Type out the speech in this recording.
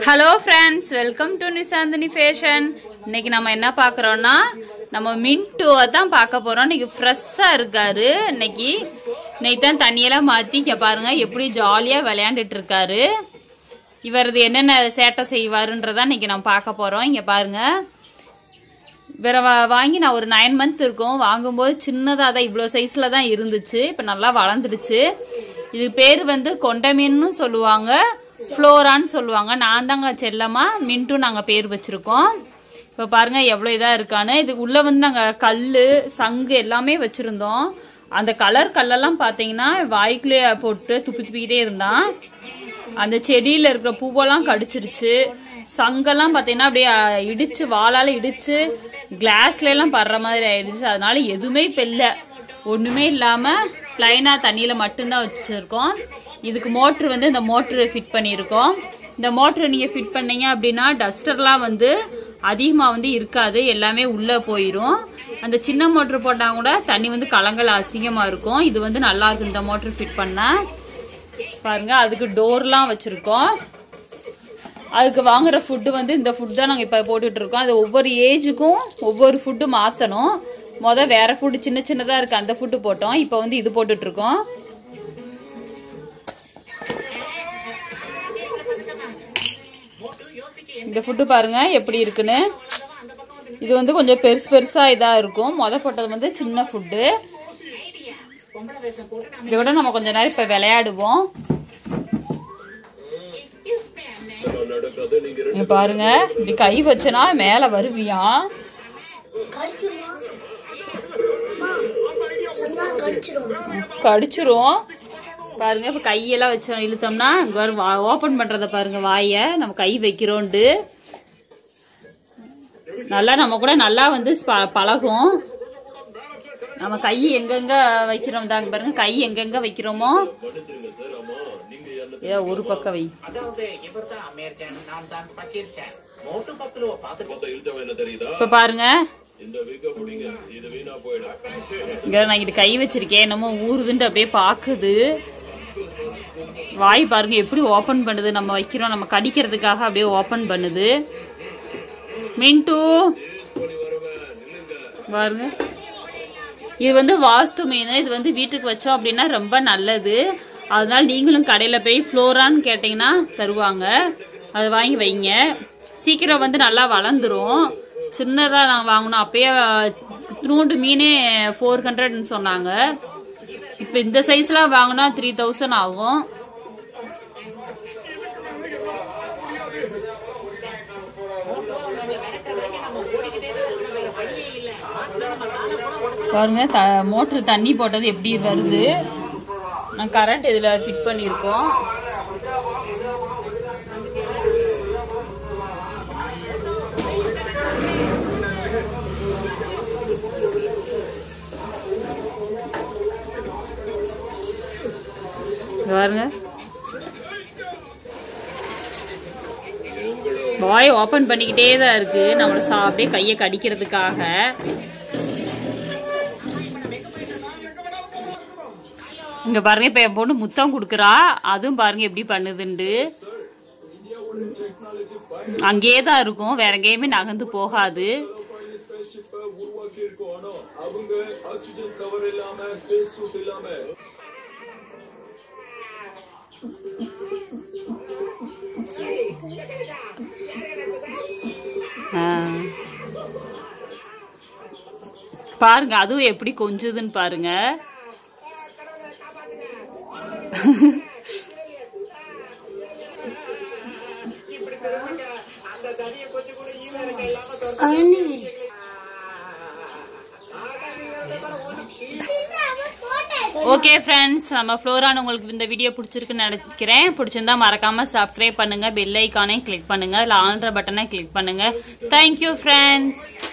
Hello friends welcome to Nishanthini fashion இன்னைக்கு நம்ம என்ன பார்க்குறோன்னா நம்ம மின்ட்டுவை தான் பார்க்க போகிறோம் இன்னைக்கு ஃப்ரெஷ்ஷாக இருக்காரு இன்னைக்கு இன்னைக்கு தான் தண்ணியெல்லாம் மாற்றி இங்கே பாருங்க எப்படி ஜாலியாக விளையாண்டுட்டு இருக்காரு இவரது என்னென்ன சேட்டை செய்வாருன்றதான் இன்னைக்கு நம்ம பார்க்க போகிறோம் இங்கே பாருங்க வேற வா வாங்கி நான் ஒரு நைன் மந்த் இருக்கும் வாங்கும்போது சின்னதாக தான் இவ்வளோ சைஸில் தான் இருந்துச்சு இப்போ நல்லா வளர்ந்துடுச்சு இது பேர் வந்து கொண்ட மீன்னு சொல்லுவாங்க ஃப்ளோரான்னு சொல்லுவாங்க நான் தாங்க செல்லமா மின்ட்டும் நாங்கள் பேர் வச்சுருக்கோம் இப்போ பாருங்க எவ்வளோ இதாக இருக்கான்னு இதுக்கு உள்ளே வந்து நாங்கள் கல் சங்கு எல்லாமே வச்சுருந்தோம் அந்த கலர் கல்லெல்லாம் பார்த்தீங்கன்னா வாய்க்குள்ளே போட்டு துப்பி துப்பிக்கிட்டே இருந்தான் அந்த செடியில் இருக்கிற பூவெல்லாம் கடிச்சிருச்சு சங்கெல்லாம் பார்த்தீங்கன்னா அப்படியே அஹ், இடிச்சு வாளால் இடிச்சு கிளாஸ்ல எல்லாம் படுற மாதிரி ஆயிடுச்சு அதனால எதுவுமே இப்போ இல்லை ஒன்றுமே இல்லாமல் ப்ளைனாக தண்ணியில் மட்டும்தான் வச்சுருக்கோம் இதுக்கு மோட்ரு வந்து இந்த மோட்ரு ஃபிட் பண்ணியிருக்கோம் இந்த மோட்ரு நீங்கள் ஃபிட் பண்ணீங்க அப்படின்னா டஸ்டர்லாம் வந்து அதிகமாக வந்து இருக்காது எல்லாமே உள்ளே போயிடும் அந்த சின்ன மோட்ரு போட்டால் கூட தண்ணி வந்து கலங்கல் அசிங்கமாக இருக்கும் இது வந்து நல்லா இருக்கும் இந்த மோட்ரு ஃபிட் பண்ணால் பாருங்க அதுக்கு டோர்லாம் வச்சிருக்கோம் அதுக்கு வாங்குற ஃபுட்டு வந்து இந்த ஃபுட் தான் நாங்கள் இப்போ போட்டுட்டு இருக்கோம் அது ஒவ்வொரு ஏஜுக்கும் ஒவ்வொரு ஃபுட்டு மாற்றணும் மொதல் வேற ஃபுட்டு சின்ன சின்னதாக இருக்கு அந்த ஃபுட்டு போட்டோம் இப்போ வந்து இது போட்டுட்டு இருக்கோம் இந்த ஃபுட்டு பாருங்க எப்படி இருக்குன்னு இது வந்து கொஞ்சம் பெருசு பெருசா இதா இருக்கும் முத போட்டது வந்து சின்ன ஃபுட்டு இதோட நம்ம கொஞ்ச நேரம் இப்ப விளையாடுவோம் இங்க பாருங்க இப்படி கை வச்சனா மேல வருவியா கடிச்சிரும் பாருங்க இப்ப கையெல்லாம் வச்சோம் இழுத்தோம்னா இங்க ஓபன் பண்றத பாருங்க வாய நம்ம கை வைக்கிறோண்டு நல்லா நம்ம கூட நல்லா வந்து ப- பழகும் நம்ம கை எங்கெங்க வைக்கிறோம் தாங்க பாருங்க கை எங்கெங்க வைக்கிறோமோ ஏதோ ஒரு பக்கம் வை அதாவது இவர்தான் அமெரிக்கன் நான் தான் பக்கீர்ச்சேன் மோட்டு பத்துருவா பாத்துட்டு இப்ப பாருங்க இங்க நான் இது கை வச்சிருக்கேன் என்னமோ ஊறுதுன்ட்டு அப்படியே பாக்குது வாய் பாருங்க எப்படி ஓபன் பண்ணுது நம்ம வைக்கிறோம் நம்ம கடிக்கிறதுக்காக அப்படியே ஓபன் பண்ணுது மின்ட்டு பாருங்க இது வந்து வாஸ்து மீன் இது வந்து வீட்டுக்கு வச்சோம் அப்படின்னா ரொம்ப நல்லது அதனால நீங்களும் கடையில் போய் ஃப்ளோரான்னு கேட்டிங்கன்னா தருவாங்க அது வாங்கி வைங்க சீக்கிரம் வந்து நல்லா வளர்ந்துரும் சின்னதாக நாங்கள் வாங்கினோம் அப்பயே நூண்டு மீனே ஃபோர் ஹண்ட்ரட்னு சொன்னாங்க இப்போ இந்த சைஸ்லாம் வாங்கினா த்ரீ தௌசண்ட் ஆகும் பாருங்க த மோட்ரு தண்ணி போட்டது எப்படி வருது நான் கரண்ட் இதில் ஃபிட் பண்ணியிருக்கோம் இங்க பாருங்க வாய் ஓபன் பண்ணிக்கிட்டே தான் இருக்கு நம்மள சா அப்படியே கையை கடிக்கிறதுக்காக இங்க பாருங்க இப்ப என் பொண்ணு முத்தம் கொடுக்குறா அதுவும் பாருங்க எப்படி பண்ணுதுண்டு அங்கேயே தான் இருக்கும் வேற எங்கேயுமே நகர்ந்து போகாது ஆ. பாருங்க அதுவும் எப்படி கொஞ்சுதுன்னு பாருங்க ஓகே ஃப்ரெண்ட்ஸ் நம்ம ஃப்ளோரான் உங்களுக்கு இந்த வீடியோ பிடிச்சிருக்குன்னு நினைக்கிறேன் பிடிச்சிருந்தா மறக்காம சப்ஸ்கிரைப் பண்ணுங்க பெல் ஐக்கானே கிளிக் பண்ணுங்க அதில் ஆல்ற பட்டனை கிளிக் பண்ணுங்க தேங்க்யூ ஃப்ரெண்ட்ஸ்